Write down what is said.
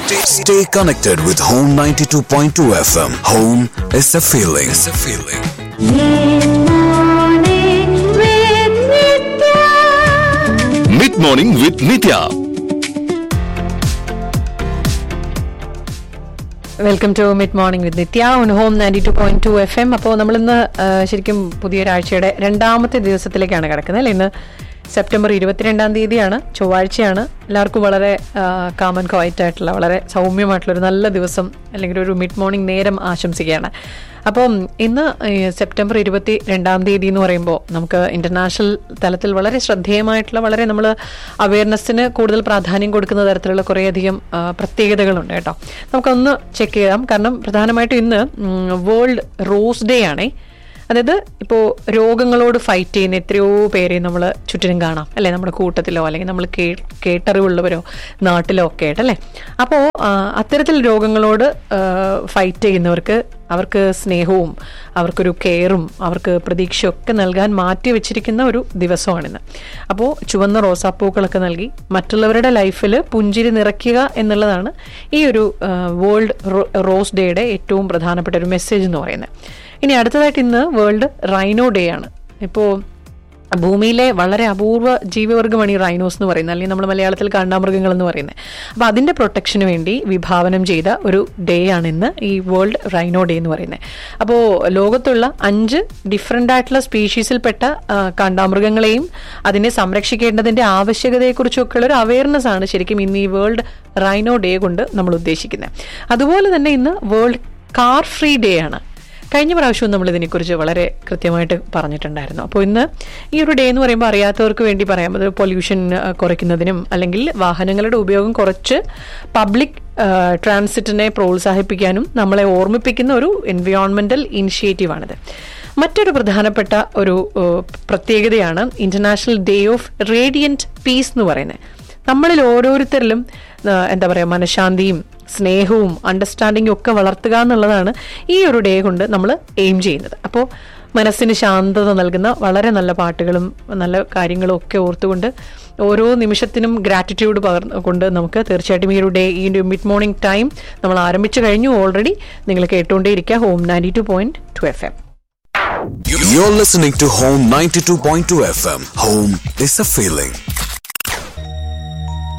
Stay, stay connected with Home 92.2 FM. Home is a feeling. It's a feeling. Mid morning with Nitya welcome to mid morning with Nitya on home ninety two point two F M അപ്പോൾ നമ്മളിന്ന് ആ, ശരിക്കും പുതിയൊരാഴ്ചയുടെ രണ്ടാമത്തെ ദിവസത്തിലേക്കാണ് കിടക്കുന്നത് അല്ലേ ഇന്ന് September ഇരുപത്തിരണ്ടാം തീയതിയാണ് ചൊവ്വാഴ്ചയാണ് എല്ലാവർക്കും വളരെ കാമൻ ക്വയറ്റ് ആയിട്ടുള്ള വളരെ സൗമ്യമായിട്ടുള്ള ഒരു നല്ല ദിവസം അല്ലെങ്കിൽ ഒരു മിഡ് മോർണിംഗ് നേരം ആശംസിക്കുകയാണ് അപ്പം ഇന്ന് ഈ സെപ്റ്റംബർ ഇരുപത്തി രണ്ടാം തീയതി എന്ന് പറയുമ്പോൾ നമുക്ക് ഇന്റർനാഷണൽ തലത്തിൽ വളരെ ശ്രദ്ധേയമായിട്ടുള്ള വളരെ നമ്മൾ അവയർനെസ്സിന് കൂടുതൽ പ്രാധാന്യം കൊടുക്കുന്ന തരത്തിലുള്ള കുറേയധികം ആ, പ്രത്യേകതകളുണ്ട് കേട്ടോ നമുക്കൊന്ന് ചെക്ക് ചെയ്യാം കാരണം പ്രധാനമായിട്ടും ഇന്ന് വേൾഡ് റോസ് ഡേ ആണേ അതായത് ഇപ്പോൾ രോഗങ്ങളോട് ഫൈറ്റ് ചെയ്യുന്ന എത്രയോ പേരെ നമ്മൾ ചുറ്റിനും കാണാം അല്ലെ നമ്മുടെ കൂട്ടത്തിലോ അല്ലെങ്കിൽ നമ്മൾ കേ കേട്ടറിവുള്ളവരോ നാട്ടിലോ ഒക്കെ ആയിട്ടല്ലേ അപ്പോൾ അത്തരത്തിൽ രോഗങ്ങളോട് ഫൈറ്റ് ചെയ്യുന്നവർക്ക് അവർക്ക് സ്നേഹവും അവർക്കൊരു കെയറും അവർക്ക് പ്രതീക്ഷയൊക്കെ നൽകാൻ മാറ്റി വെച്ചിരിക്കുന്ന ഒരു ദിവസമാണിന്ന് അപ്പോൾ ചുവന്ന റോസാപ്പൂക്കളൊക്കെ നൽകി മറ്റുള്ളവരുടെ ലൈഫിൽ പുഞ്ചിരി നിറയ്ക്കുക എന്നുള്ളതാണ് ഈ ഒരു വേൾഡ് റോസ് ഡേയുടെ ഏറ്റവും പ്രധാനപ്പെട്ട ഒരു മെസ്സേജ് എന്ന് പറയുന്നത് ഇനി അടുത്തതായിട്ട് ഇന്ന് വേൾഡ് റൈനോ ഡേ ആണ് ഇപ്പോൾ ഭൂമിയിലെ വളരെ അപൂർവ ജീവിവർഗമാണ് ഈ റൈനോസ് എന്ന് പറയുന്നത് അല്ലെങ്കിൽ നമ്മൾ മലയാളത്തിൽ കാണ്ടാമൃഗങ്ങൾ എന്ന് പറയുന്നത് അപ്പോൾ അതിൻ്റെ പ്രൊട്ടക്ഷന് വേണ്ടി വിഭാവനം ചെയ്ത ഒരു ഡേ ആണ് ഇന്ന് ഈ വേൾഡ് റൈനോ ഡേ എന്ന് പറയുന്നത് അപ്പോൾ ലോകത്തുള്ള അഞ്ച് ഡിഫറെൻ്റ് ആയിട്ടുള്ള സ്പീഷീസിൽപ്പെട്ട ആ, കാണ്ടാമൃഗങ്ങളെയും അതിനെ സംരക്ഷിക്കേണ്ടതിൻ്റെ ആവശ്യകതയെക്കുറിച്ചൊക്കെയുള്ള ഒരു അവയർനെസ് ആണ് ശരിക്കും ഇന്ന് ഈ വേൾഡ് റൈനോ ഡേ കൊണ്ട് നമ്മൾ ഉദ്ദേശിക്കുന്നത് അതുപോലെ തന്നെ ഇന്ന് വേൾഡ് കാർ ഫ്രീ ഡേ ആണ് കഴിഞ്ഞ പ്രാവശ്യവും നമ്മൾ ഇതിനെക്കുറിച്ച് വളരെ കൃത്യമായിട്ട് പറഞ്ഞിട്ടുണ്ടായിരുന്നു അപ്പോൾ ഇന്ന് ഈ ഒരു ഡേ എന്ന് പറയുമ്പോൾ അറിയാത്തവർക്ക് വേണ്ടി പറയാം അത് പൊല്യൂഷൻ കുറയ്ക്കുന്നതിനും അല്ലെങ്കിൽ വാഹനങ്ങളുടെ ഉപയോഗം കുറച്ച് പബ്ലിക് ട്രാൻസിറ്റിനെ പ്രോത്സാഹിപ്പിക്കാനും നമ്മളെ ഓർമ്മിപ്പിക്കുന്ന ഒരു എൻവയോൺമെന്റൽ ഇനിഷ്യേറ്റീവാണിത് മറ്റൊരു പ്രധാനപ്പെട്ട ഒരു ഏഹ്, പ്രത്യേകതയാണ് international day of radiant peace എന്ന് പറയുന്നത് നമ്മളിൽ ഓരോരുത്തരിലും ആ, എന്താ പറയുക മനഃശാന്തിയും സ്നേഹവും അണ്ടർസ്റ്റാൻഡിങ്ങും ഒക്കെ വളർത്തുക എന്നുള്ളതാണ് ഈ ഒരു ഡേ കൊണ്ട് നമ്മൾ എയിം ചെയ്യുന്നത് അപ്പോൾ മനസ്സിന് ശാന്തത നൽകുന്ന വളരെ നല്ല പാട്ടുകളും നല്ല കാര്യങ്ങളും ഒക്കെ ഓർത്തുകൊണ്ട് ഓരോ നിമിഷത്തിനും ഗ്രാറ്റിറ്റ്യൂഡ് പകർന്നു കൊണ്ട് നമുക്ക് തീർച്ചയായിട്ടും ഈ ഒരു ഡേ ഈ ഒരു മിഡ് മോർണിംഗ് ടൈം നമ്മൾ ആരംഭിച്ചു കഴിഞ്ഞു ഓൾറെഡി നിങ്ങൾ കേട്ടുകൊണ്ടേയിരിക്കുക home ninety two point two F M You're listening to Home 92.2 FM. Home is a feeling.